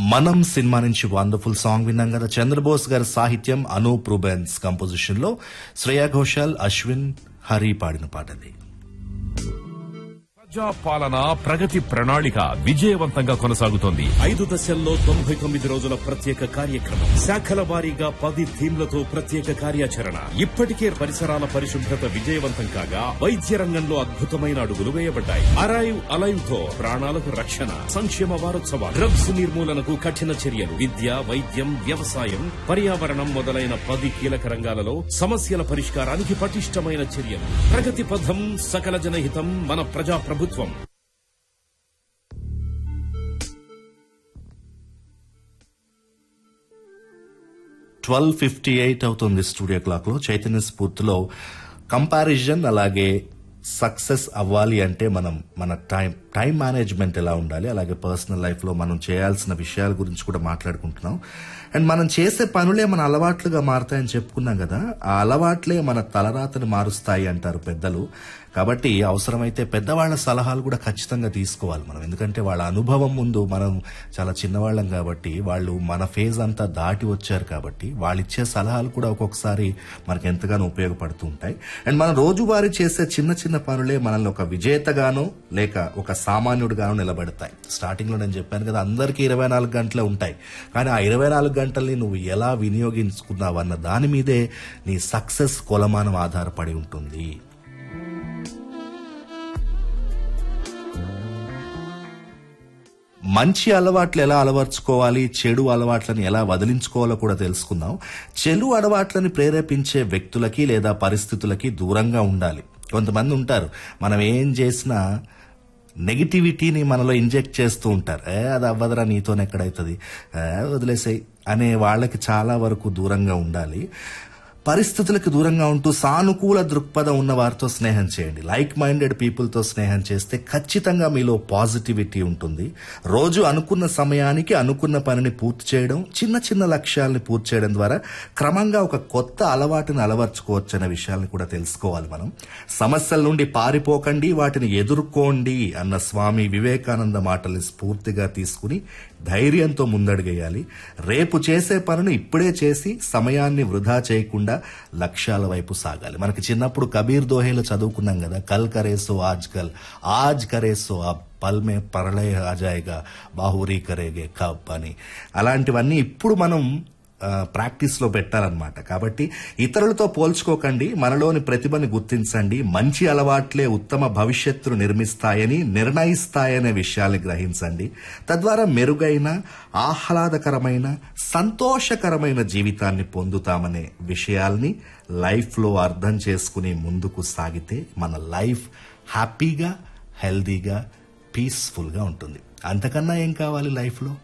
మనం సినిమా నుంచి wonderful song విన్నాం కదా చంద్రబోస్ గారి సాహిత్యం అనూప్ రూబెన్స్ కంపోజిషన్ లో శ్రేయా ఘోషాల్ అశ్విన్ హరి పాడిన పాటది ప్రజా పాలన ప్రగతి ప్రణాళిక విజయవంతంగా కొనసాగుతోంది ఐదు దశల్లో తొంభై తొమ్మిది రోజుల ప్రత్యేక కార్యక్రమం శాఖల వారీగా పది థీమ్లతో ప్రత్యేక కార్యాచరణ ఇప్పటికే పరిసరాల పరిశుభ్రత విజయవంతం కాగా వైద్య రంగంలో అద్భుతమైన అడుగులు వేయబడ్డాయి అరైవ్ అలైవ్ తో ప్రాణాలకు రక్షణ సంక్షేమ వారోత్సవాలు డ్రగ్స్ నిర్మూలనకు కఠిన చర్యలు విద్య వైద్యం వ్యవసాయం పర్యావరణం మొదలైన పది కీలక రంగాలలో సమస్యల పరిష్కారానికి పటిష్టమైన చర్యలు ప్రగతి పథం సకల జనహితం మన ప్రజా ప్రభుత్వం ట్వెల్వ్ ఫిఫ్టీ ఎయిట్ అవుతుంది స్టూడియో క్లాక్ లో చైతన్య స్ఫూర్తిలో కంపారిజన్ అలాగే సక్సెస్ అవ్వాలి అంటే మనం మన టైం టైం మేనేజ్మెంట్ ఎలా ఉండాలి అలాగే పర్సనల్ లైఫ్ లో మనం చేయాల్సిన విషయాల గురించి కూడా మాట్లాడుకుంటున్నాం అండ్ మనం చేసే పనులే మన అలవాట్లుగా మారుతాయని చెప్పుకున్నాం కదా ఆ అలవాట్లే మన తలరాతని మారుస్తాయి అంటారు పెద్దలు కాబట్టి అవసరమైతే పెద్దవాళ్ల సలహాలు కూడా ఖచ్చితంగా తీసుకోవాలి మనం ఎందుకంటే వాళ్ళ అనుభవం ముందు మనం చాలా చిన్నవాళ్ళం కాబట్టి వాళ్ళు మన ఫేజ్ అంతా దాటి వచ్చారు కాబట్టి వాళ్ళు ఇచ్చే సలహాలు కూడా ఒక్కొక్కసారి మనకు ఎంతగానో ఉపయోగపడుతూ ఉంటాయి అండ్ మనం రోజువారీ చేసే చిన్న చిన్న పనులే మనల్ని ఒక విజేతగానో లేక ఒక సామాన్యుడిగానో నిలబెడతాయి స్టార్టింగ్ లో నేను చెప్పాను కదా అందరికీ ఇరవై నాలుగు గంటలే ఉంటాయి కానీ ఆ ఇరవై నాలుగు గంటల్ని నువ్వు ఎలా వినియోగించుకున్నావు అన్న దాని మీదే నీ సక్సెస్ కొలమానం ఆధారపడి ఉంటుంది మంచి అలవాట్లు ఎలా అలవర్చుకోవాలి చెడు అలవాట్లను ఎలా వదిలించుకోవాలో కూడా తెలుసుకుందాం చెడు అలవాట్లని ప్రేరేపించే వ్యక్తులకి లేదా పరిస్థితులకి దూరంగా ఉండాలి కొంతమంది ఉంటారు మనం ఏం చేసినా నెగిటివిటీని మనలో ఇంజెక్ట్ చేస్తూ ఉంటారు ఏ అది అవ్వదురా నీతోనే ఎక్కడైతుంది ఏ, వదిలేసాయి అనే వాళ్ళకి చాలా వరకు దూరంగా ఉండాలి పరిస్థితులకు దూరంగా ఉంటూ సానుకూల దృక్పథం ఉన్న వారితో స్నేహం చేయండి లైక్ మైండెడ్ పీపుల్తో స్నేహం చేస్తే ఖచ్చితంగా మీలో పాజిటివిటీ ఉంటుంది రోజు అనుకున్న సమయానికి అనుకున్న పనిని పూర్తి చేయడం చిన్న చిన్న లక్ష్యాలని పూర్తి చేయడం ద్వారా క్రమంగా ఒక కొత్త అలవాటుని అలవర్చుకోవచ్చు అనే విషయాన్ని కూడా తెలుసుకోవాలి మనం సమస్యల నుండి పారిపోకండి వాటిని ఎదుర్కోండి అన్న స్వామి వివేకానంద మాటల్ని స్ఫూర్తిగా తీసుకుని ధైర్యంతో ముందడుగేయాలి రేపు చేసే పనులు ఇప్పుడే చేసి సమయాన్ని వృధా చేయకుండా లక్ష్యాల వైపు సాగాలి మనకి చిన్నప్పుడు కబీర్ దోహేలో చదువుకున్నాం కదా కల్ కరేసో ఆజ్ కల్ ఆజ్ కరేసో అబ్ పల్ మే పరళయ ఆజాయిగా బాహురీ కరేగే కబ్ అని అలాంటివన్నీ ఇప్పుడు మనం ప్రాక్టీస్ లో పెట్టాలన్నమాట కాబట్టి ఇతరులతో పోల్చుకోకండి మనలోని ప్రతిభని గుర్తించండి మంచి అలవాట్లే ఉత్తమ భవిష్యత్తును నిర్మిస్తాయని నిర్ణయిస్తాయనే విషయాన్ని గ్రహించండి తద్వారా మెరుగైన ఆహ్లాదకరమైన సంతోషకరమైన జీవితాన్ని పొందుతామనే విషయాల్ని లైఫ్ లో అర్థం చేసుకుని ముందుకు సాగితే మన లైఫ్ హ్యాపీగా హెల్దీగా పీస్ఫుల్ గా ఉంటుంది అంతకన్నా ఏం కావాలి లైఫ్ లో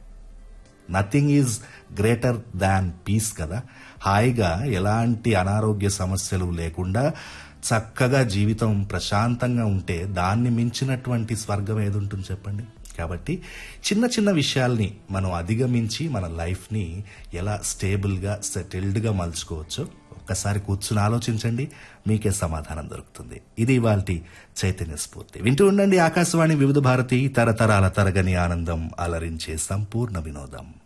nothing is greater than peace కదా హాయిగా ఎలాంటి అనారోగ్య సమస్యలు లేకుండా చక్కగా జీవితం ప్రశాంతంగా ఉంటే దాన్ని మించినటువంటి స్వర్గం ఏది ఉంటుంది చెప్పండి కాబట్టి చిన్న చిన్న విషయాల్ని మనం అధిగమించి మన లైఫ్ని ఎలా స్టేబుల్గా సెటిల్డ్గా మలుచుకోవచ్చో ఒక్కసారి కూర్చుని ఆలోచించండి మీకే సమాధానం దొరుకుతుంది ఇది ఇవాళ చైతన్య స్ఫూర్తి వింటూ ఉండండి ఆకాశవాణి వివిధ భారతి తరతరాల తరగని ఆనందం అలరించే సంపూర్ణ వినోదం